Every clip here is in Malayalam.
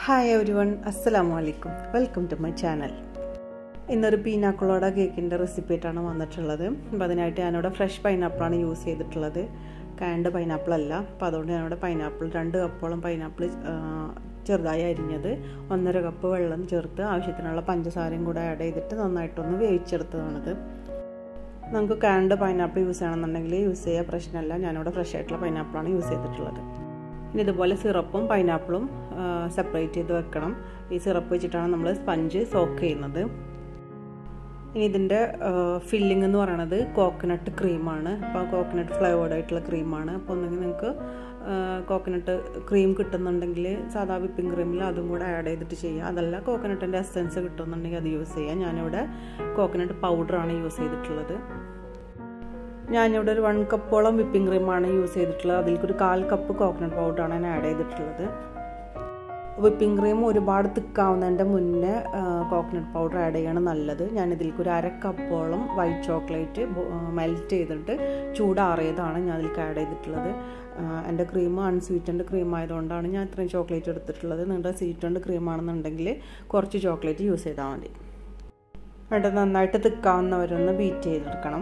ഹായ് എവരി വൺ അസ്സലാമു അലൈക്കും വെൽക്കം ടു മൈ ചാനൽ ഇന്നൊരു പീനാക്കുളോട കേക്കിൻ്റെ റെസിപ്പി ആയിട്ടാണ് വന്നിട്ടുള്ളത് അപ്പോൾ അതിനായിട്ട് ഞാനിവിടെ ഫ്രഷ് പൈനാപ്പിളാണ് യൂസ് ചെയ്തിട്ടുള്ളത് കാൻഡ് പൈനാപ്പിൾ അല്ല അപ്പോൾ അതുകൊണ്ട് ഞാനിവിടെ പൈനാപ്പിൾ രണ്ട് കപ്പോളം പൈനാപ്പിൾ ചെറുതായി അരിഞ്ഞത് ഒന്നര കപ്പ് വെള്ളം ചേർത്ത് ആവശ്യത്തിനുള്ള പഞ്ചസാരയും കൂടെ ആഡ് ചെയ്തിട്ട് നന്നായിട്ടൊന്ന് വേവിച്ചെടുത്തതാണിത് നമുക്ക് കാൻഡ് പൈനാപ്പിൾ യൂസ് ചെയ്യണമെന്നുണ്ടെങ്കിൽ യൂസ് ചെയ്യാൻ പ്രശ്നമല്ല ഞാനിവിടെ ഫ്രഷ് ആയിട്ടുള്ള പൈനാപ്പിളാണ് യൂസ് ചെയ്തിട്ടുള്ളത് ഇനി ഇതുപോലെ സിറപ്പും പൈനാപ്പിളും സെപ്പറേറ്റ് ചെയ്ത് വെക്കണം ഈ സിറപ്പ് വെച്ചിട്ടാണ് നമ്മൾ സ്പഞ്ച് സോക്ക് ചെയ്യുന്നത് ഇനി ഇതിൻ്റെ ഫില്ലിംഗ് എന്ന് പറയുന്നത് കോക്കനട്ട് ക്രീമാണ് അപ്പോൾ കോക്കനട്ട് ഫ്ലേവേർഡ് ആയിട്ടുള്ള ക്രീമാണ് അപ്പോൾ ഒന്നെങ്കിൽ നിങ്ങൾക്ക് കോക്കനട്ട് ക്രീം കിട്ടുന്നുണ്ടെങ്കിൽ സാധാ വിപ്പിംഗ് ക്രീമിൽ അതും കൂടെ ആഡ് ചെയ്തിട്ട് ചെയ്യുക അതല്ല കോക്കനട്ടിൻ്റെ എസെൻസ് കിട്ടുന്നുണ്ടെങ്കിൽ അത് യൂസ് ചെയ്യുക ഞാനിവിടെ കോക്കനട്ട് പൗഡറാണ് യൂസ് ചെയ്തിട്ടുള്ളത് ഞാനിവിടെ ഒരു വൺ കപ്പോളം വിപ്പിംഗ് ക്രീമാണ് യൂസ് ചെയ്തിട്ടുള്ളത് അതിലേക്ക് ഒരു കാൽ കപ്പ് കോക്കനട്ട് പൗഡറാണ് ഞാൻ ആഡ് ചെയ്തിട്ടുള്ളത് വിപ്പിംഗ് ക്രീം ഒരുപാട് തിക്കാവുന്നതിൻ്റെ മുന്നേ കോക്കനട്ട് പൗഡർ ആഡ് ചെയ്യണം നല്ലത് ഞാൻ ഇതിലേക്ക് ഒരു അര കപ്പോളം വൈറ്റ് ചോക്ലേറ്റ് മെൽറ്റ് ചെയ്തിട്ട് ചൂടാറിയതാണ് ഞാൻ അതിലേക്ക് ആഡ് ചെയ്തിട്ടുള്ളത് എൻ്റെ ക്രീം അൺസ്വീറ്റൻഡ് ക്രീം ആയതുകൊണ്ടാണ് ഞാൻ ഇത്രയും ചോക്ലേറ്റ് എടുത്തിട്ടുള്ളത് നിങ്ങളുടെ സ്വീറ്റൻഡ് ക്രീം ആണെന്നുണ്ടെങ്കിൽ കുറച്ച് ചോക്ലേറ്റ് യൂസ് ചെയ്താൽ മതി എന്നിട്ട് നന്നായിട്ട് തിക്കാവുന്നവരൊന്ന് ബീറ്റ് ചെയ്തെടുക്കണം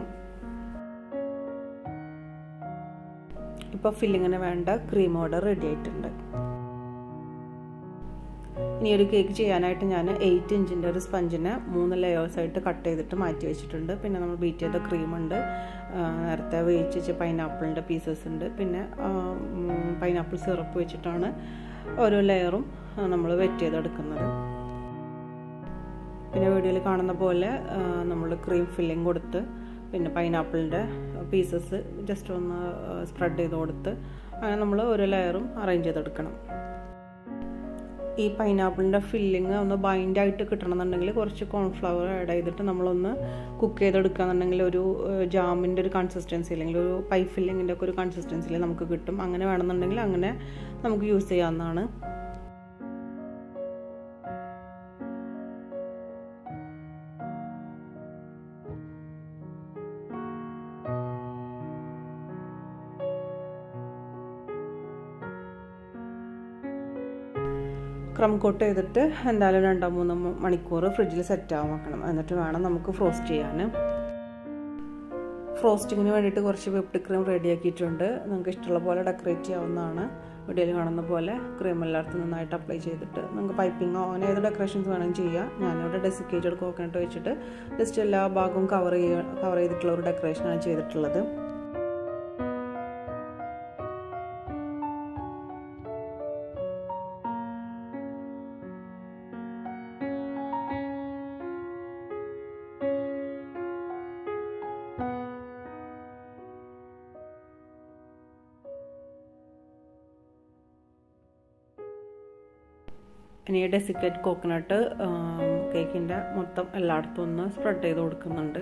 ഇപ്പോൾ ഫില്ലിങ്ങിന് വേണ്ട ക്രീം ഓർഡർ റെഡി ആയിട്ടുണ്ട് ഇനി ഒരു കേക്ക് ചെയ്യാനായിട്ട് ഞാൻ എയ്റ്റ് ഇഞ്ചിൻ്റെ ഒരു സ്പഞ്ചിനെ മൂന്ന് ലെയേഴ്സ് ആയിട്ട് കട്ട് ചെയ്തിട്ട് മാറ്റി വെച്ചിട്ടുണ്ട് പിന്നെ നമ്മൾ ബീറ്റ് ചെയ്ത ക്രീം ഉണ്ട് നേരത്തെ വേവിച്ച് വെച്ച പൈനാപ്പിളിൻ്റെ പീസസ് ഉണ്ട് പിന്നെ പൈനാപ്പിൾ സിറപ്പ് വെച്ചിട്ടാണ് ഓരോ ലെയറും നമ്മൾ വെറ്റ് ചെയ്തെടുക്കുന്നത് പിന്നെ വീഡിയോയിൽ കാണുന്ന പോലെ നമ്മൾ ക്രീം ഫില്ലിങ് കൊടുത്ത് പിന്നെ പൈനാപ്പിളിൻ്റെ പീസസ് ജസ്റ്റ് ഒന്ന് സ്പ്രെഡ് ചെയ്ത് കൊടുത്ത് അങ്ങനെ നമ്മൾ ഓരോ ലെയറും അറേഞ്ച് ചെയ്തെടുക്കണം ഈ പൈനാപ്പിളിൻ്റെ ഫില്ലിങ് ഒന്ന് ബൈൻഡായിട്ട് കിട്ടണമെന്നുണ്ടെങ്കിൽ കുറച്ച് കോൺഫ്ലവർ ആഡ് ചെയ്തിട്ട് നമ്മളൊന്ന് കുക്ക് ചെയ്തെടുക്കുകയെന്നുണ്ടെങ്കിൽ ഒരു ജാമിൻ്റെ ഒരു കൺസിസ്റ്റൻസി അല്ലെങ്കിൽ ഒരു പൈ ഫില്ലിങ്ങിൻ്റെ ഒക്കെ ഒരു കൺസിസ്റ്റൻസിയിൽ നമുക്ക് കിട്ടും അങ്ങനെ വേണമെന്നുണ്ടെങ്കിൽ അങ്ങനെ നമുക്ക് യൂസ് ചെയ്യാവുന്നതാണ് ക്രം കോട്ട് ചെയ്തിട്ട് എന്തായാലും രണ്ടോ മൂന്നോ മണിക്കൂർ ഫ്രിഡ്ജിൽ സെറ്റ് ആവാൻ വെക്കണം എന്നിട്ട് വേണം നമുക്ക് ഫ്രോസ്റ്റ് ചെയ്യാൻ ഫ്രോസ്റ്റിങ്ങിന് വേണ്ടിയിട്ട് കുറച്ച് വിപ്ഡ് ക്രീം റെഡിയാക്കിയിട്ടുണ്ട് നിങ്ങൾക്ക് ഇഷ്ടമുള്ള പോലെ ഡെക്കറേറ്റ് ചെയ്യാവുന്നതാണ് വീഡിയോയിൽ കാണുന്ന പോലെ ക്രീം എല്ലായിടത്തും നന്നായിട്ട് അപ്ലൈ ചെയ്തിട്ട് നിങ്ങൾക്ക് പൈപ്പിങ്ങോ അങ്ങനെ ഏത് ഡെക്കറേഷൻസ് വേണമെങ്കിൽ ചെയ്യാം ഞാനിവിടെ ഡെസിക്കേറ്റഡ് കോക്കനട്ട് വെച്ചിട്ട് ജസ്റ്റ് എല്ലാ ഭാഗവും കവർ ചെയ്യുക കവർ ചെയ്തിട്ടുള്ള ഒരു ഡെക്കറേഷനാണ് ചെയ്തിട്ടുള്ളത് ഇനി ഡെസിക്കേറ്റ് കോക്കനട്ട് കേക്കിൻ്റെ മൊത്തം എല്ലായിടത്തും ഒന്ന് സ്പ്രെഡ് ചെയ്ത് കൊടുക്കുന്നുണ്ട്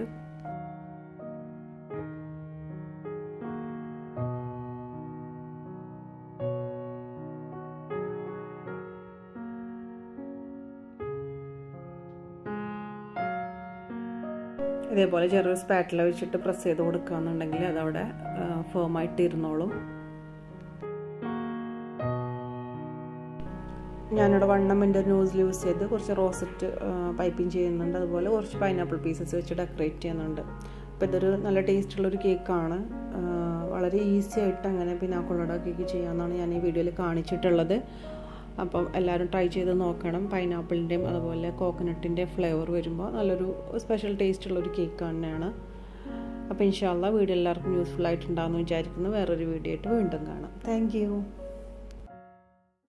ഇതേപോലെ ചെറിയൊരു സ്പാറ്റില വെച്ചിട്ട് പ്രസ് ചെയ്ത് കൊടുക്കുകയെന്നുണ്ടെങ്കിൽ അതവിടെ ഫേമായിട്ട് ഇരുന്നോളും ഞാനിവിടെ വണ്ണമിൻ്റെ ന്യൂസിൽ യൂസ് ചെയ്ത് കുറച്ച് റോസറ്റ് പൈപ്പിംഗ് ചെയ്യുന്നുണ്ട് അതുപോലെ കുറച്ച് പൈനാപ്പിൾ പീസസ് വെച്ച് ഡെക്കറേറ്റ് ചെയ്യുന്നുണ്ട് അപ്പോൾ ഇതൊരു നല്ല ടേസ്റ്റുള്ളൊരു കേക്കാണ് വളരെ ഈസി ആയിട്ട് അങ്ങനെ പിന്നാക്കുള്ളട കേക്ക് ചെയ്യാമെന്നാണ് ഞാൻ ഈ വീഡിയോയിൽ കാണിച്ചിട്ടുള്ളത് അപ്പം എല്ലാവരും ട്രൈ ചെയ്ത് നോക്കണം പൈനാപ്പിളിൻ്റെയും അതുപോലെ കോക്കനട്ടിൻ്റെ ഫ്ലേവർ വരുമ്പോൾ നല്ലൊരു സ്പെഷ്യൽ ടേസ്റ്റുള്ളൊരു കേക്ക് തന്നെയാണ് അപ്പോൾ ഇൻഷാല്ല വീഡിയോ എല്ലാവർക്കും യൂസ്ഫുൾ ആയിട്ടുണ്ടാകുമെന്ന് വിചാരിക്കുന്നു വേറൊരു വീഡിയോ ആയിട്ട് വീണ്ടും കാണാം താങ്ക്